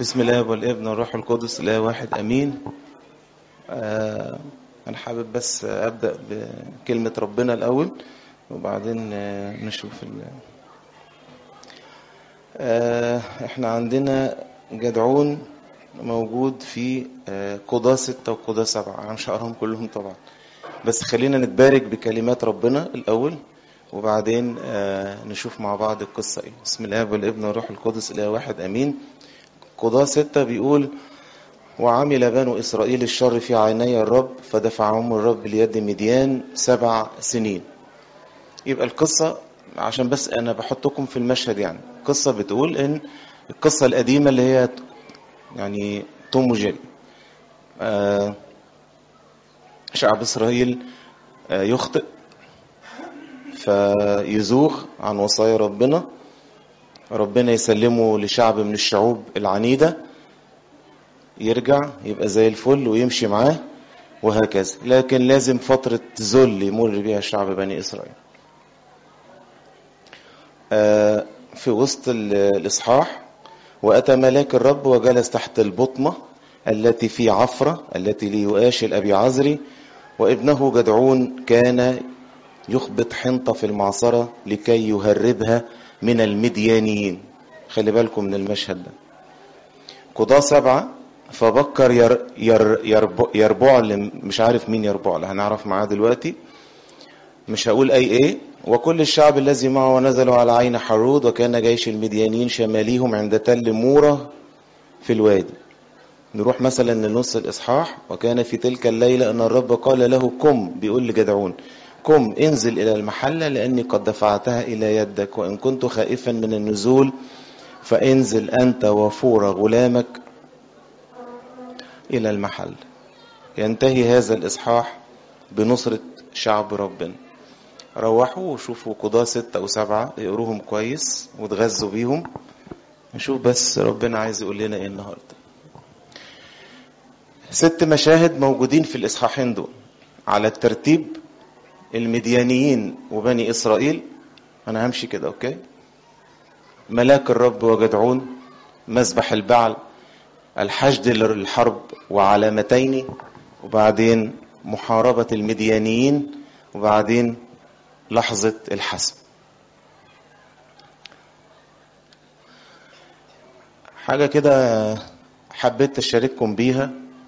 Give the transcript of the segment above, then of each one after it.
بسم الله والابن والروح القدس اله واحد امين آه انا حابب بس ابدا بكلمه ربنا الاول وبعدين آه نشوف ال آه احنا عندنا جدعون موجود في آه قضاة ستة وقضاة سبعة أنا مش هقراهم كلهم طبعا بس خلينا نتبارك بكلمات ربنا الأول وبعدين آه نشوف مع بعض القصة إيه بسم الله والابن والروح القدس إله واحد أمين قضاة ستة بيقول وعمل بنو إسرائيل الشر في عيني الرب فدفعهم الرب ليد مديان سبع سنين يبقى القصة عشان بس أنا بحطكم في المشهد يعني القصة بتقول إن القصة القديمة اللي هي يعني توم وجيري آه شعب إسرائيل آه يخطئ فيزوغ عن وصايا ربنا ربنا يسلمه لشعب من الشعوب العنيدة يرجع يبقى زي الفل ويمشي معاه وهكذا لكن لازم فترة ذل يمر بها شعب بني إسرائيل في وسط الإصحاح وأتى ملاك الرب وجلس تحت البطمة التي في عفرة التي ليؤاش الأبي عزري وابنه جدعون كان يخبط حنطة في المعصرة لكي يهربها من المديانيين خلي بالكم من المشهد ده قضاة سبعة فبكر ير ير يربع, يربع مش عارف مين يربع له هنعرف معاه دلوقتي مش هقول اي ايه وكل الشعب الذي معه نزلوا على عين حرود وكان جيش المديانيين شماليهم عند تل مورة في الوادي نروح مثلا لنص الاصحاح وكان في تلك الليلة ان الرب قال له قم بيقول لجدعون قم انزل إلى المحلة لأني قد دفعتها إلى يدك وإن كنت خائفا من النزول فانزل أنت وفور غلامك إلى المحل ينتهي هذا الإصحاح بنصرة شعب ربنا روحوا وشوفوا قضاة ستة أو سبعة اقروهم كويس وتغذوا بيهم نشوف بس ربنا عايز يقول لنا ايه النهارده ست مشاهد موجودين في الإصحاحين دول على الترتيب المديانيين وبني إسرائيل أنا همشي كده أوكي ملاك الرب وجدعون مذبح البعل الحشد للحرب وعلامتين وبعدين محاربة المديانيين وبعدين لحظة الحسم حاجة كده حبيت أشارككم بيها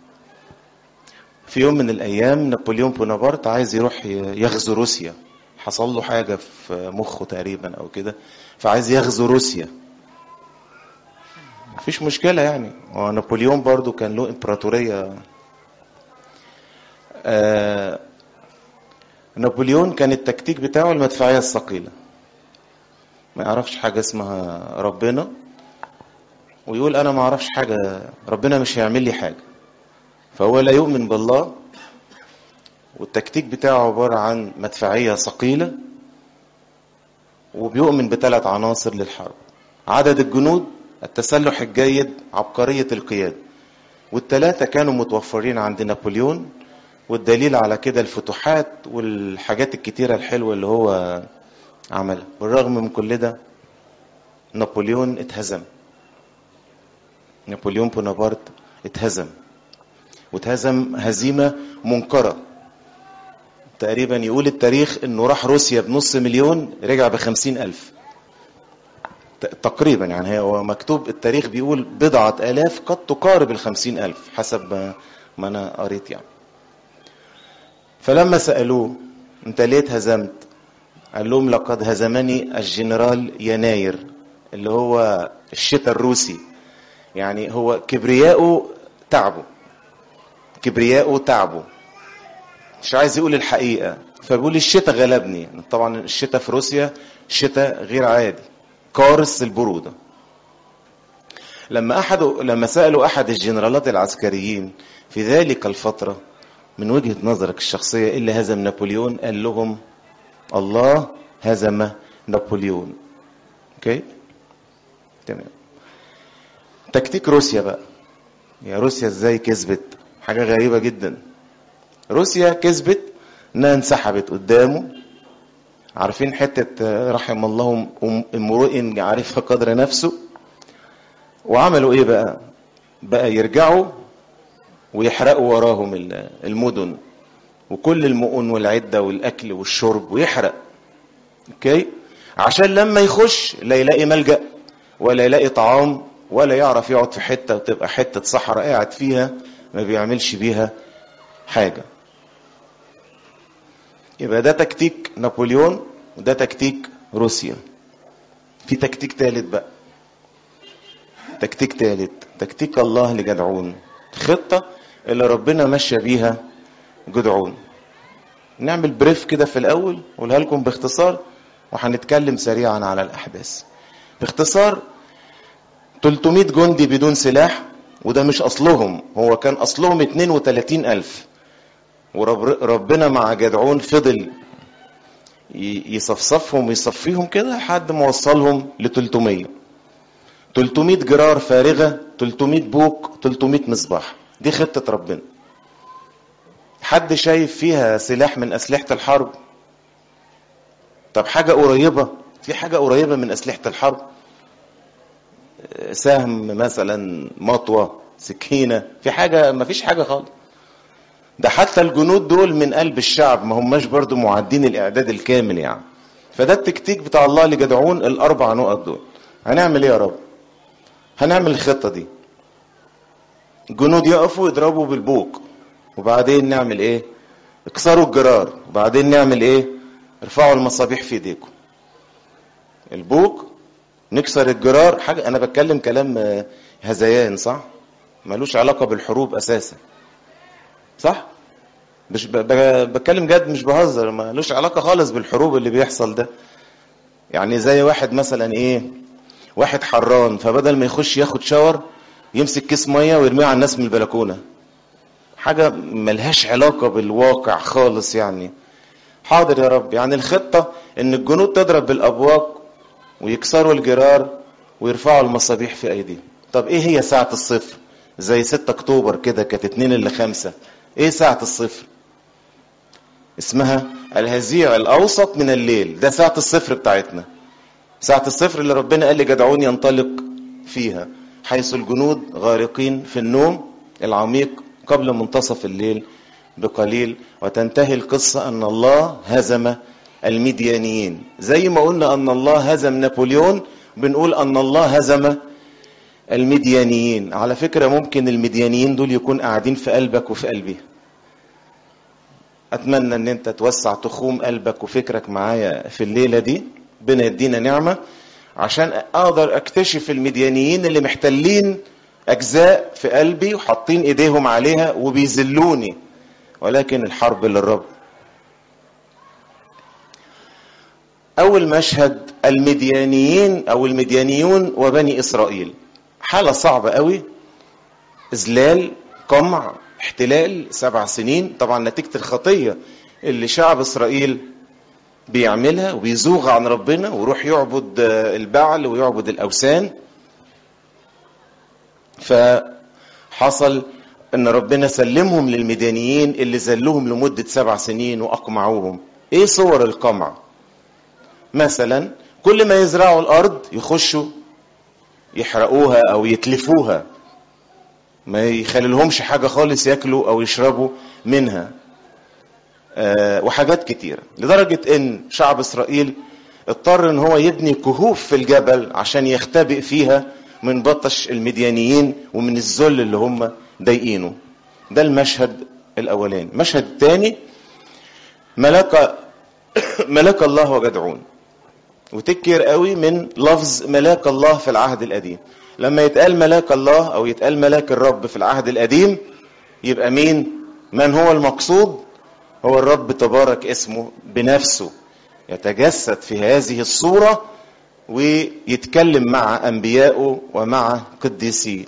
في يوم من الايام نابليون بونابرت عايز يروح يغزو روسيا حصل له حاجه في مخه تقريبا او كده فعايز يغزو روسيا مفيش مشكله يعني هو نابليون برضو كان له امبراطوريه آه نابليون كان التكتيك بتاعه المدفعيه الثقيله ما يعرفش حاجه اسمها ربنا ويقول انا ما اعرفش حاجه ربنا مش هيعمل لي حاجه فهو لا يؤمن بالله والتكتيك بتاعه عبارة عن مدفعية ثقيلة وبيؤمن بثلاث عناصر للحرب عدد الجنود التسلح الجيد عبقرية القيادة والثلاثة كانوا متوفرين عند نابليون والدليل على كده الفتوحات والحاجات الكتيرة الحلوة اللي هو عملها بالرغم من كل ده نابليون اتهزم نابليون بونابرت اتهزم واتهزم هزيمة منكرة تقريبا يقول التاريخ انه راح روسيا بنص مليون رجع بخمسين الف تقريبا يعني هو مكتوب التاريخ بيقول بضعة الاف قد تقارب الخمسين الف حسب ما انا قريت يعني فلما سألوه انت ليه اتهزمت قال لهم لقد هزمني الجنرال يناير اللي هو الشتاء الروسي يعني هو كبرياءه تعبه كبرياءه تعبه مش عايز يقول الحقيقة فبيقول الشتاء غلبني طبعا الشتاء في روسيا شتاء غير عادي قارس البرودة لما أحد لما سألوا أحد الجنرالات العسكريين في ذلك الفترة من وجهة نظرك الشخصية إيه اللي هزم نابليون قال لهم الله هزم نابليون اوكي تمام تكتيك روسيا بقى يا روسيا ازاي كسبت حاجة غريبة جدا روسيا كسبت انها انسحبت قدامه عارفين حتة رحم الله امرئ عارف قدر نفسه وعملوا ايه بقى بقى يرجعوا ويحرقوا وراهم المدن وكل المؤن والعدة والأكل والشرب ويحرق اوكي عشان لما يخش لا يلاقي ملجأ ولا يلاقي طعام ولا يعرف يقعد في حتة وتبقى حتة صحراء قاعد فيها ما بيعملش بيها حاجة يبقى ده تكتيك نابليون وده تكتيك روسيا في تكتيك ثالث بقى تكتيك ثالث تكتيك الله لجدعون خطة اللي ربنا مشى بيها جدعون نعمل بريف كده في الأول قولها لكم باختصار وهنتكلم سريعا على الأحداث باختصار 300 جندي بدون سلاح وده مش أصلهم هو كان أصلهم 32 ألف وربنا مع جدعون فضل يصفصفهم ويصفيهم كده لحد ما وصلهم ل 300 300 جرار فارغة 300 بوق 300 مصباح دي خطة ربنا حد شايف فيها سلاح من أسلحة الحرب طب حاجة قريبة في حاجة قريبة من أسلحة الحرب سهم مثلا مطوة سكينة في حاجة ما فيش حاجة خالص ده حتى الجنود دول من قلب الشعب ما هماش برضو معدين الإعداد الكامل يعني فده التكتيك بتاع الله لجدعون الأربع نقط دول هنعمل إيه يا رب هنعمل الخطة دي الجنود يقفوا يضربوا بالبوق وبعدين نعمل ايه اكسروا الجرار وبعدين نعمل ايه ارفعوا المصابيح في ايديكم البوق نكسر الجرار حاجة انا بتكلم كلام هذيان صح ملوش علاقة بالحروب اساسا صح مش بتكلم جد مش بهزر ملوش علاقة خالص بالحروب اللي بيحصل ده يعني زي واحد مثلا ايه واحد حران فبدل ما يخش ياخد شاور يمسك كيس ميه ويرميه على الناس من البلكونه حاجه ملهاش علاقه بالواقع خالص يعني حاضر يا رب يعني الخطه ان الجنود تضرب بالابواق ويكسروا الجرار ويرفعوا المصابيح في ايديهم طب ايه هي ساعه الصفر زي 6 اكتوبر كده كانت 2 الا 5 ايه ساعه الصفر اسمها الهزيع الاوسط من الليل ده ساعه الصفر بتاعتنا ساعة الصفر اللي ربنا قال لجدعون ينطلق فيها حيث الجنود غارقين في النوم العميق قبل منتصف الليل بقليل وتنتهي القصة أن الله هزم المديانيين زي ما قلنا أن الله هزم نابليون بنقول أن الله هزم المديانيين على فكرة ممكن المديانيين دول يكون قاعدين في قلبك وفي قلبي أتمنى أن أنت توسع تخوم قلبك وفكرك معايا في الليلة دي ربنا يدينا نعمة عشان أقدر أكتشف المديانيين اللي محتلين أجزاء في قلبي وحاطين إيديهم عليها وبيذلوني ولكن الحرب للرب أول مشهد المديانيين أو المديانيون وبني إسرائيل حالة صعبة قوي إذلال قمع احتلال سبع سنين طبعا نتيجة الخطية اللي شعب إسرائيل بيعملها وبيزوغ عن ربنا ويروح يعبد البعل ويعبد الأوثان فحصل ان ربنا سلمهم للمديانيين اللي زلوهم لمدة سبع سنين واقمعوهم ايه صور القمع مثلا كل ما يزرعوا الارض يخشوا يحرقوها او يتلفوها ما يخللهمش حاجة خالص ياكلوا او يشربوا منها أه وحاجات كتيرة لدرجة ان شعب اسرائيل اضطر ان هو يبني كهوف في الجبل عشان يختبئ فيها من بطش المديانيين ومن الذل اللي هم ضايقينه ده المشهد الاولاني المشهد الثاني ملاك ملاك الله وجدعون وتكر قوي من لفظ ملاك الله في العهد القديم لما يتقال ملاك الله او يتقال ملاك الرب في العهد القديم يبقى مين من هو المقصود هو الرب تبارك اسمه بنفسه يتجسد في هذه الصوره ويتكلم مع انبيائه ومع قديسيه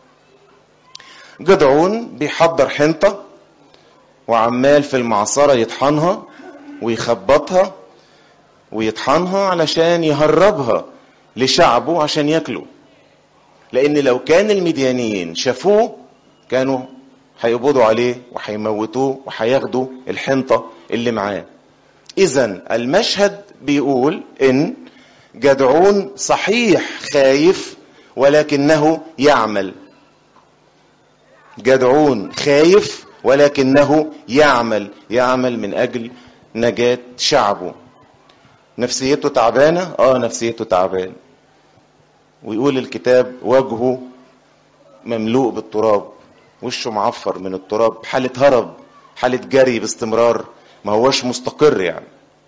جدعون بيحضر حنطه وعمال في المعصره يطحنها ويخبطها ويطحنها علشان يهربها لشعبه عشان ياكلوا لان لو كان المديانيين شافوه كانوا هيقبضوا عليه وهيموتوه وهياخدوا الحنطه اللي معاه اذا المشهد بيقول ان جدعون صحيح خايف ولكنه يعمل جدعون خايف ولكنه يعمل يعمل من اجل نجاة شعبه نفسيته تعبانة اه نفسيته تعبان ويقول الكتاب وجهه مملوء بالتراب وشه معفر من التراب حالة هرب حالة جري باستمرار ما هوش مستقر يعني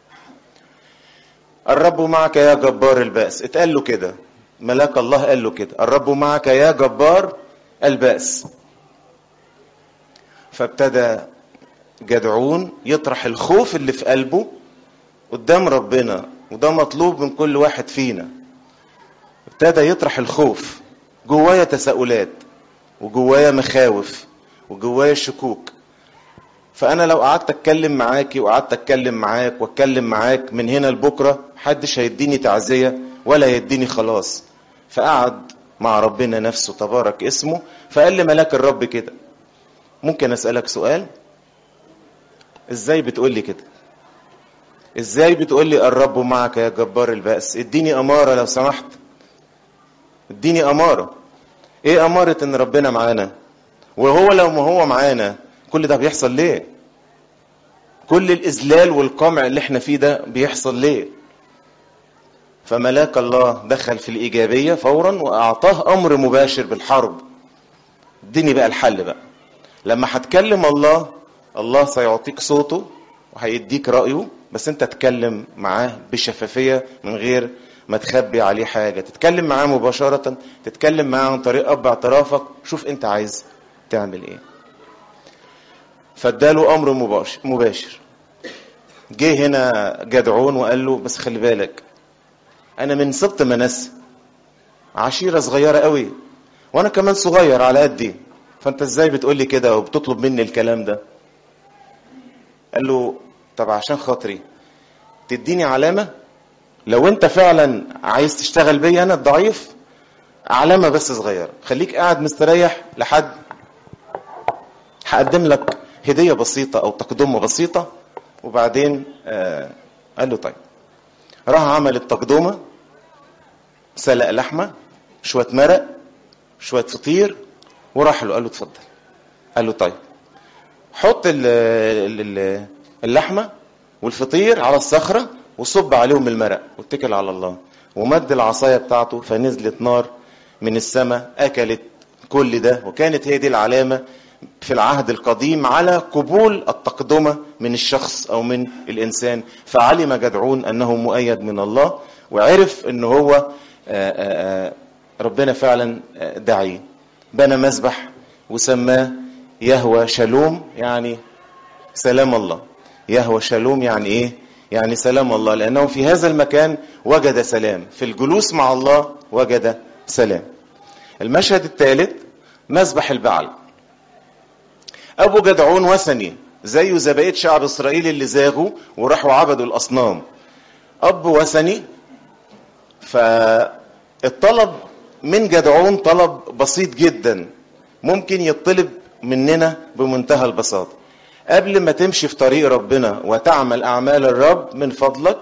الرب معك يا جبار البأس اتقال له كده ملاك الله قال له كده الرب معك يا جبار البأس فابتدى جدعون يطرح الخوف اللي في قلبه قدام ربنا وده مطلوب من كل واحد فينا ابتدى يطرح الخوف جوايا تساؤلات وجوايا مخاوف وجوايا شكوك فانا لو قعدت اتكلم معاكي وقعدت اتكلم معاك واتكلم معاك من هنا لبكره محدش هيديني تعزيه ولا هيديني خلاص فقعد مع ربنا نفسه تبارك اسمه فقال لي ملاك الرب كده ممكن اسالك سؤال ازاي بتقول لي كده ازاي بتقول لي الرب معك يا جبار البأس اديني اماره لو سمحت اديني اماره ايه اماره ان ربنا معانا وهو لو ما هو معانا كل ده بيحصل ليه كل الاذلال والقمع اللي احنا فيه ده بيحصل ليه فملاك الله دخل في الايجابيه فورا واعطاه امر مباشر بالحرب اديني بقى الحل بقى لما هتكلم الله الله سيعطيك صوته وهيديك رايه بس انت تتكلم معاه بشفافيه من غير ما تخبي عليه حاجه تتكلم معاه مباشره تتكلم معاه عن طريق اب اعترافك شوف انت عايز تعمل ايه فاداله امر مباشر مباشر جه هنا جدعون وقال له بس خلي بالك انا من سبط منسى عشيره صغيره قوي وانا كمان صغير على قدي فانت ازاي بتقول لي كده وبتطلب مني الكلام ده قال له طب عشان خاطري تديني علامه لو انت فعلا عايز تشتغل بيا انا الضعيف علامه بس صغيره خليك قاعد مستريح لحد هقدم لك هديه بسيطه او تقدمه بسيطه وبعدين آه قال له طيب راح عمل التقدمه سلق لحمه شويه مرق شويه فطير وراح له قال له اتفضل قال له طيب حط ال ال اللحمه والفطير على الصخره وصب عليهم المرق واتكل على الله ومد العصايه بتاعته فنزلت نار من السماء اكلت كل ده وكانت هي دي العلامه في العهد القديم على قبول التقدمه من الشخص او من الانسان فعلم جدعون انه مؤيد من الله وعرف ان هو ربنا فعلا دعي بنى مسبح وسماه يهوى شالوم يعني سلام الله يهوى شالوم يعني ايه يعني سلام الله لانه في هذا المكان وجد سلام في الجلوس مع الله وجد سلام المشهد الثالث مسبح البعل ابو جدعون وثني زيه زي بقيه شعب اسرائيل اللي زاغوا وراحوا عبدوا الاصنام اب وثني فالطلب من جدعون طلب بسيط جدا ممكن يطلب مننا بمنتهى البساطه قبل ما تمشي في طريق ربنا وتعمل اعمال الرب من فضلك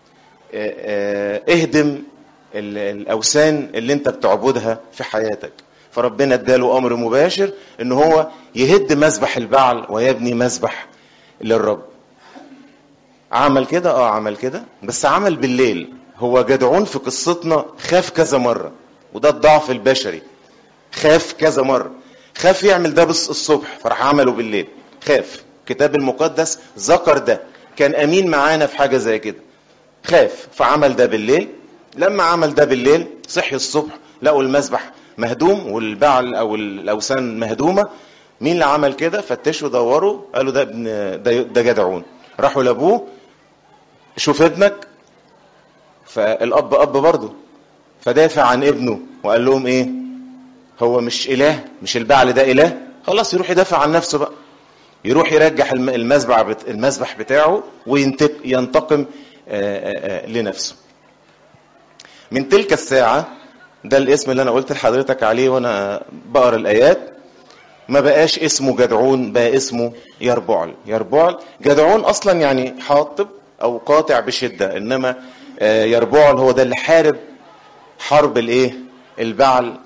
اهدم الاوثان اللي انت بتعبدها في حياتك فربنا اداله امر مباشر ان هو يهد مسبح البعل ويبني مسبح للرب عمل كده اه عمل كده بس عمل بالليل هو جدعون في قصتنا خاف كذا مره وده الضعف البشري خاف كذا مره خاف يعمل ده بس الصبح فراح عمله بالليل خاف الكتاب المقدس ذكر ده كان امين معانا في حاجه زي كده خاف فعمل ده بالليل لما عمل ده بالليل صحي الصبح لقوا المسبح مهدوم والبعل او الاوثان مهدومه مين اللي عمل كده فتشوا دوروا قالوا ده ابن ده, ده جدعون راحوا لابوه شوف ابنك فالاب اب برضه فدافع عن ابنه وقال لهم ايه هو مش اله مش البعل ده اله خلاص يروح يدافع عن نفسه بقى يروح يرجح المذبح بت... المذبح بتاعه وينتقم لنفسه من تلك الساعة ده الاسم اللي انا قلت لحضرتك عليه وانا بقرا الايات ما بقاش اسمه جدعون بقى اسمه يربعل يربعل جدعون اصلا يعني حاطب او قاطع بشدة انما يربعل هو ده اللي حارب حرب الايه البعل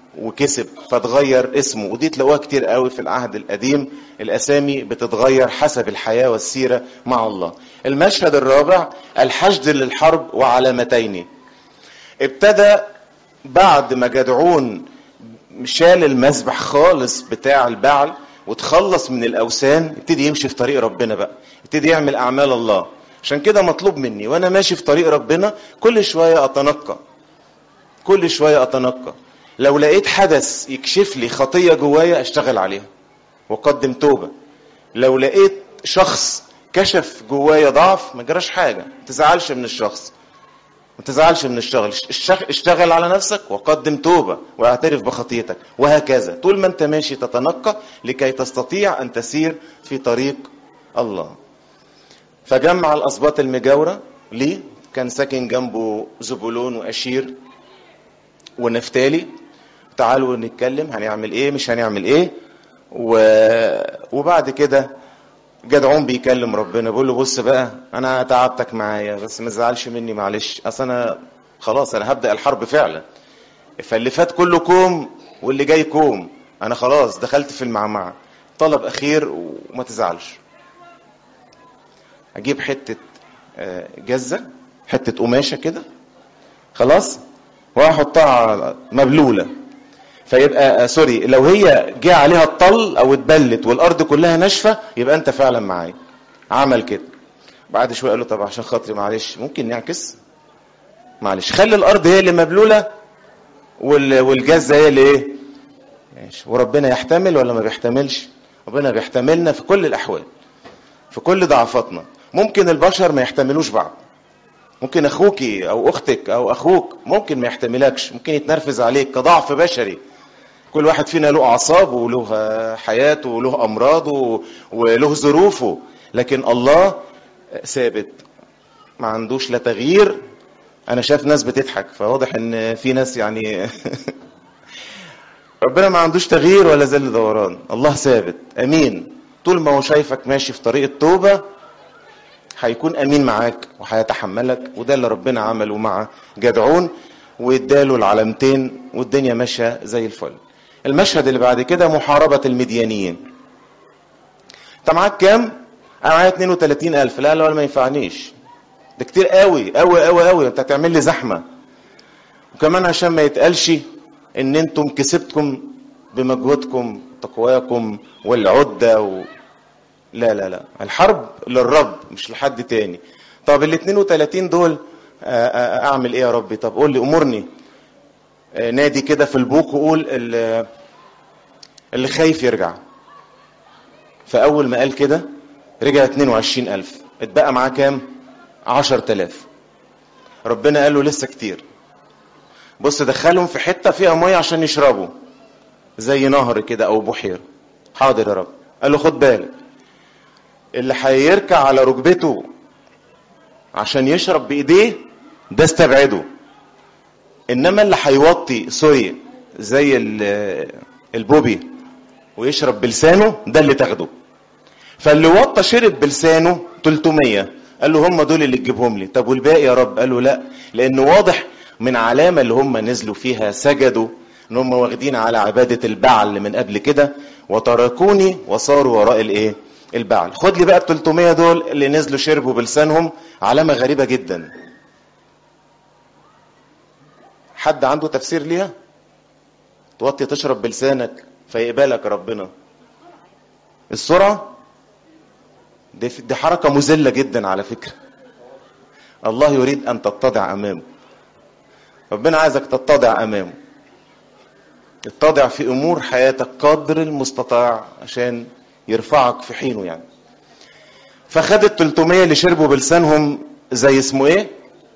وكسب فتغير اسمه ودي تلاقوها كتير قوي في العهد القديم الاسامي بتتغير حسب الحياه والسيره مع الله المشهد الرابع الحشد للحرب وعلامتين ابتدى بعد ما جدعون شال المسبح خالص بتاع البعل وتخلص من الاوثان يبتدي يمشي في طريق ربنا بقى يبتدي يعمل اعمال الله عشان كده مطلوب مني وانا ماشي في طريق ربنا كل شويه اتنقى كل شويه اتنقى لو لقيت حدث يكشف لي خطيه جوايا اشتغل عليها واقدم توبه لو لقيت شخص كشف جوايا ضعف ما جراش حاجه ما تزعلش من الشخص ما تزعلش من الشغل اشتغل على نفسك وقدم توبة واعترف بخطيتك وهكذا طول ما انت ماشي تتنقى لكي تستطيع ان تسير في طريق الله فجمع الاسباط المجاورة ليه كان ساكن جنبه زبولون واشير ونفتالي تعالوا نتكلم هنعمل ايه مش هنعمل ايه و... وبعد كده جدعون بيكلم ربنا بيقول له بص بقى انا تعبتك معايا بس ما تزعلش مني معلش اصل انا خلاص انا هبدا الحرب فعلا فاللي فات كله كوم واللي جاي كوم انا خلاص دخلت في المعمعه طلب اخير وما تزعلش اجيب حته جزه حته قماشه كده خلاص واحطها مبلوله فيبقى سوري لو هي جه عليها الطل او اتبلت والارض كلها ناشفه يبقى انت فعلا معايا عمل كده بعد شويه قال له طب عشان خاطري معلش ممكن نعكس معلش خلي الارض هي اللي مبلوله والجزه هي اللي ايه ماشي وربنا يحتمل ولا ما بيحتملش ربنا بيحتملنا في كل الاحوال في كل ضعفاتنا ممكن البشر ما يحتملوش بعض ممكن اخوكي او اختك او اخوك ممكن ما يحتملكش ممكن يتنرفز عليك كضعف بشري كل واحد فينا له اعصابه وله حياته وله امراضه وله ظروفه لكن الله ثابت ما عندوش لا تغيير انا شايف ناس بتضحك فواضح ان في ناس يعني ربنا ما عندوش تغيير ولا زل دوران الله ثابت امين طول ما هو شايفك ماشي في طريق التوبه هيكون امين معاك وهيتحملك وده اللي ربنا عمله مع جدعون واداله العلامتين والدنيا ماشيه زي الفل المشهد اللي بعد كده محاربه المديانيين انت معاك كام انا معايا 32000 لا لا ما ينفعنيش ده كتير قوي قوي قوي قوي انت هتعمل لي زحمه وكمان عشان ما يتقالش ان انتم كسبتكم بمجهودكم تقواكم والعده و... لا لا لا الحرب للرب مش لحد تاني طب ال 32 دول اعمل ايه يا ربي طب قول لي امرني نادي كده في البوك وقول اللي خايف يرجع فاول ما قال كده رجع 22000 اتبقى معاه كام 10000 ربنا قال له لسه كتير بص دخلهم في حته فيها ميه عشان يشربوا زي نهر كده او بحيره حاضر يا رب قال له خد بالك اللي هيركع على ركبته عشان يشرب بايديه ده استبعده انما اللي هيوطي سوري زي البوبي ويشرب بلسانه ده اللي تاخده فاللي وطى شرب بلسانه 300 قال له هم دول اللي تجيبهم لي طب والباقي يا رب قال له لا لانه واضح من علامة اللي هم نزلوا فيها سجدوا ان هم واخدين على عبادة البعل من قبل كده وتركوني وصاروا وراء الايه البعل خد لي بقى ال 300 دول اللي نزلوا شربوا بلسانهم علامة غريبة جدا حد عنده تفسير ليها توطي تشرب بلسانك فيقبلك ربنا السرعة دي, دي حركة مذلة جدا على فكرة الله يريد أن تتضع أمامه ربنا عايزك تتضع أمامه تتضع في أمور حياتك قدر المستطاع عشان يرفعك في حينه يعني فخد ال 300 اللي شربوا بلسانهم زي اسمه ايه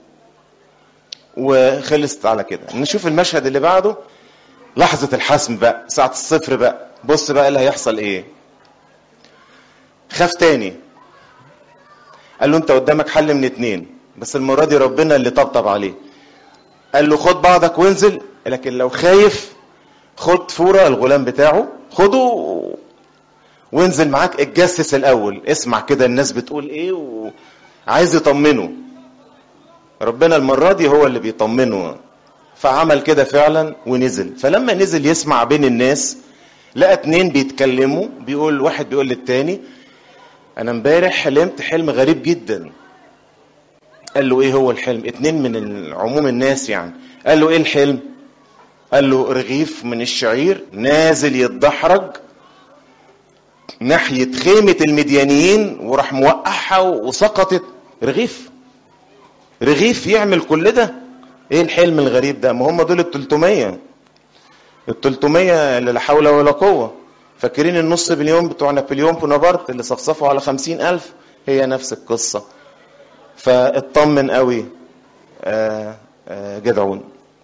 وخلصت على كده نشوف المشهد اللي بعده لحظة الحسم بقى ساعة الصفر بقى بص بقى اللي هيحصل ايه خاف تاني قال له انت قدامك حل من اتنين بس المرة دي ربنا اللي طبطب عليه قال له خد بعضك وانزل لكن لو خايف خد فورة الغلام بتاعه خده وانزل معاك اتجسس الاول اسمع كده الناس بتقول ايه وعايز يطمنه ربنا المرة دي هو اللي بيطمنه فعمل كده فعلا ونزل فلما نزل يسمع بين الناس لقى اتنين بيتكلموا بيقول واحد بيقول للتاني انا امبارح حلمت حلم غريب جدا قال له ايه هو الحلم اتنين من عموم الناس يعني قال له ايه الحلم قال له رغيف من الشعير نازل يتدحرج ناحية خيمة المديانيين وراح موقعها وسقطت رغيف رغيف يعمل كل ده ايه الحلم الغريب ده ما هم دول ال 300 ال 300 اللي لا حول ولا قوة فاكرين النص مليون بتوع نابليون بونابرت اللي صفصفوا على خمسين ألف هي نفس القصة فاطمن قوي آه آه جدعون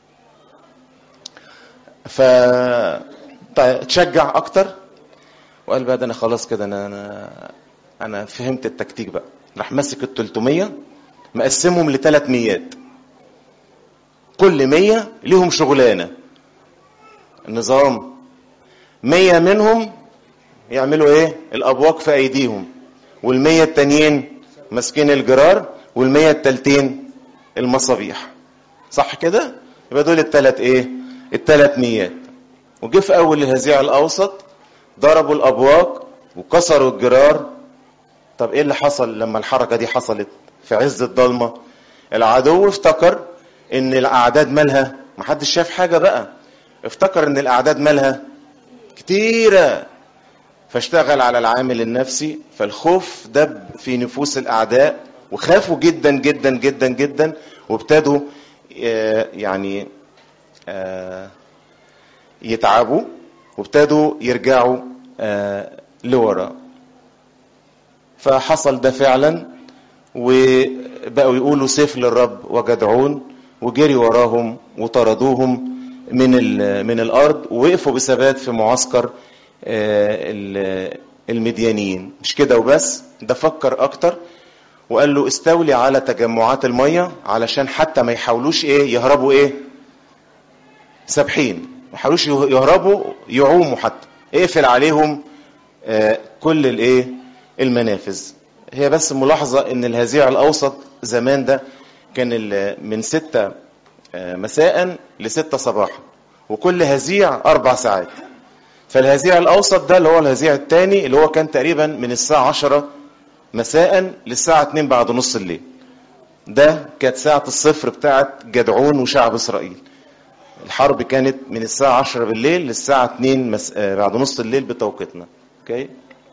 فتشجع اكتر وقال بقى ده انا خلاص كده انا انا انا فهمت التكتيك بقى راح ماسك ال 300 مقسمهم لثلاث ميات كل مية ليهم شغلانة النظام مية منهم يعملوا ايه الابواق في ايديهم والمية التانيين ماسكين الجرار والمية التالتين المصابيح صح كده يبقى دول التلات ايه التلات ميات وجه في اول الهزيع الاوسط ضربوا الابواق وكسروا الجرار طب ايه اللي حصل لما الحركه دي حصلت في عز الضلمه العدو افتكر ان الاعداد مالها محدش شاف حاجه بقى افتكر ان الاعداد مالها كتيره فاشتغل على العامل النفسي فالخوف دب في نفوس الاعداء وخافوا جدا جدا جدا جدا وابتدوا يعني يتعبوا وابتدوا يرجعوا لورا فحصل ده فعلا وبقوا يقولوا سيف للرب وجدعون وجري وراهم وطردوهم من من الارض ووقفوا بثبات في معسكر المديانيين مش كده وبس ده فكر اكتر وقال له استولي على تجمعات الميه علشان حتى ما يحاولوش ايه يهربوا ايه سابحين ما يحاولوش يهربوا يعوموا حتى اقفل عليهم كل الايه المنافذ هي بس ملاحظة ان الهزيع الاوسط زمان ده كان من ستة مساء لستة صباحا وكل هزيع اربع ساعات فالهزيع الاوسط ده اللي هو الهزيع الثاني اللي هو كان تقريبا من الساعة عشرة مساء للساعة 2 بعد نص الليل ده كانت ساعة الصفر بتاعت جدعون وشعب اسرائيل الحرب كانت من الساعة 10 بالليل للساعة 2 مس... بعد نص الليل بتوقيتنا اوكي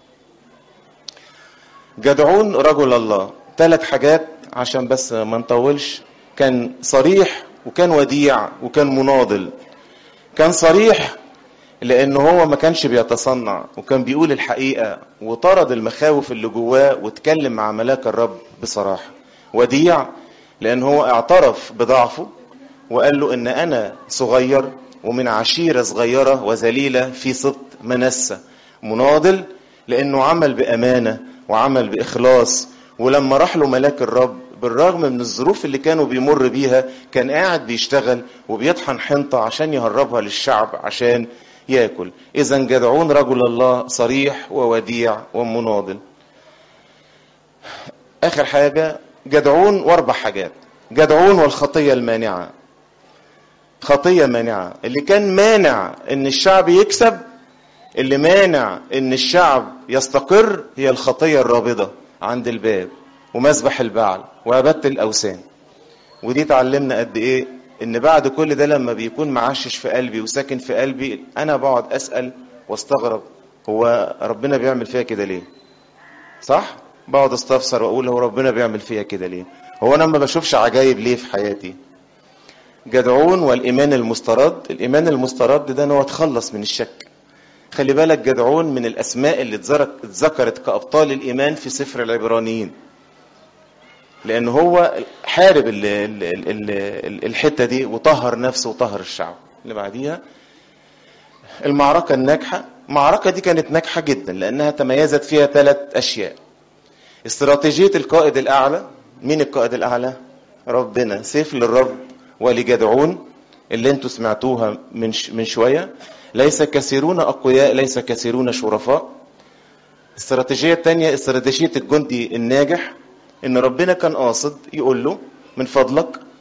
جدعون رجل الله ثلاث حاجات عشان بس ما نطولش كان صريح وكان وديع وكان مناضل كان صريح لان هو ما كانش بيتصنع وكان بيقول الحقيقة وطرد المخاوف اللي جواه واتكلم مع ملاك الرب بصراحة وديع لان هو اعترف بضعفه وقال له ان انا صغير ومن عشيرة صغيرة وذليلة في سبط منسة مناضل لانه عمل بامانة وعمل باخلاص ولما راح له ملاك الرب بالرغم من الظروف اللي كانوا بيمر بيها كان قاعد بيشتغل وبيطحن حنطة عشان يهربها للشعب عشان ياكل اذا جدعون رجل الله صريح ووديع ومناضل اخر حاجة جدعون واربع حاجات جدعون والخطية المانعة خطية مانعة اللي كان مانع ان الشعب يكسب اللي مانع ان الشعب يستقر هي الخطية الرابضة عند الباب ومذبح البعل وعبادة الاوثان ودي تعلمنا قد ايه ان بعد كل ده لما بيكون معشش في قلبي وساكن في قلبي انا بقعد اسأل واستغرب هو ربنا بيعمل فيها كده ليه صح بقعد استفسر واقول هو ربنا بيعمل فيها كده ليه هو انا ما بشوفش عجايب ليه في حياتي جدعون والايمان المسترد الايمان المسترد ده ان هو اتخلص من الشك خلي بالك جدعون من الاسماء اللي اتذكرت كابطال الايمان في سفر العبرانيين لان هو حارب ال ال ال ال الحته دي وطهر نفسه وطهر الشعب اللي بعديها المعركه الناجحه المعركه دي كانت ناجحه جدا لانها تميزت فيها ثلاث اشياء استراتيجيه القائد الاعلى مين القائد الاعلى ربنا سيف للرب ولجدعون اللي انتوا سمعتوها من من شويه ليس كثيرون اقوياء ليس كثيرون شرفاء الاستراتيجيه الثانيه استراتيجيه الجندي الناجح ان ربنا كان قاصد يقول له من فضلك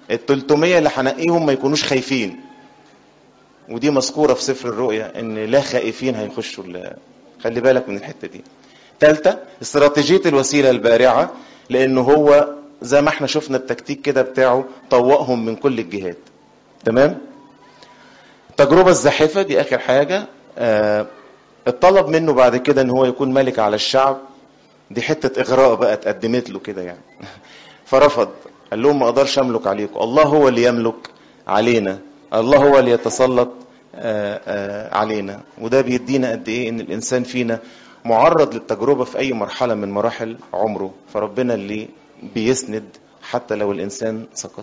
ال 300 اللي هنقيهم ما يكونوش خايفين ودي مذكوره في سفر الرؤيا ان لا خائفين هيخشوا ال- خلي بالك من الحته دي ثالثه استراتيجيه الوسيله البارعه لانه هو زي ما احنا شفنا التكتيك كده بتاعه طوقهم من كل الجهات تمام التجربه الزاحفه دي اخر حاجه آه الطلب منه بعد كده ان هو يكون ملك على الشعب دي حته اغراء بقى اتقدمت له كده يعني فرفض قال لهم ما اقدرش املك عليكم الله هو اللي يملك علينا الله هو اللي يتسلط آه، آه، علينا وده بيدينا قد ايه ان الانسان فينا معرض للتجربه في اي مرحله من مراحل عمره فربنا اللي بيسند حتى لو الانسان سقط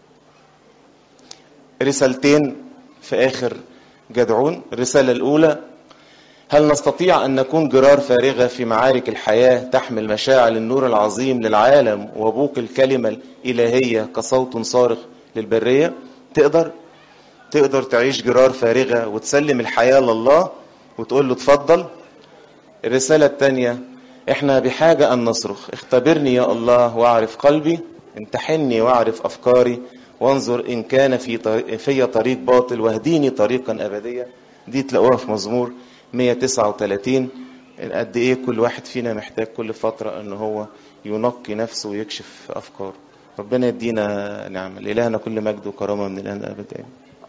رسالتين في اخر جدعون الرساله الاولى هل نستطيع أن نكون جرار فارغة في معارك الحياة تحمل مشاعل النور العظيم للعالم وبوق الكلمة الإلهية كصوت صارخ للبرية؟ تقدر؟ تقدر تعيش جرار فارغة وتسلم الحياة لله وتقول له اتفضل؟ الرسالة الثانية احنا بحاجة أن نصرخ اختبرني يا الله واعرف قلبي امتحني واعرف أفكاري وانظر إن كان في طريق في طريق باطل واهديني طريقا أبدية دي تلاقوها في مزمور 139 قد ايه كل واحد فينا محتاج كل فترة ان هو ينقي نفسه ويكشف افكاره ربنا يدينا نعمة لإلهنا كل مجد وكرامة من الآن أبدا